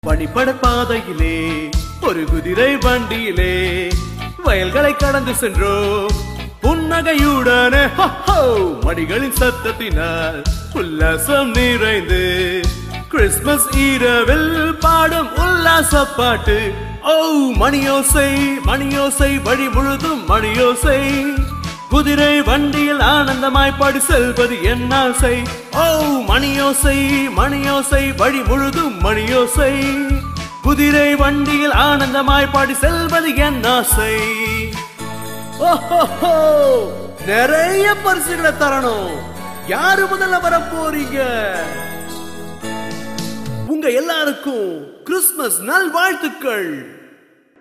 வழிபட பாதையிலே ஒரு குதிரை வண்டியிலே வயல்களை கடந்து சென்றோம் புன்னகையுடனே ஹோ, ஹோ, மணிகளின் சத்தத்தினால் உல்லாசம் நிறைந்து கிறிஸ்துமஸ் இரவில் பாடும் உல்லாச பாட்டு ஓ மணியோசை மணியோசை வழி முழுதும் மணியோசை குதிரை வண்டியில் ஆனந்தமாய் பாடி செல்வது என் ஆசை ஓ மணியோசை மணியோசை வழி முழுதும் மணியோசை குதிரை வண்டியில் ஆனந்தமாய் பாடி செல்வது என் ஆசை ஓஹோஹோ, நிறைய பரிசுகளை தரணும் யாரு முதல்ல வர போறீங்க உங்க எல்லாருக்கும் கிறிஸ்துமஸ் நல்வாழ்த்துக்கள்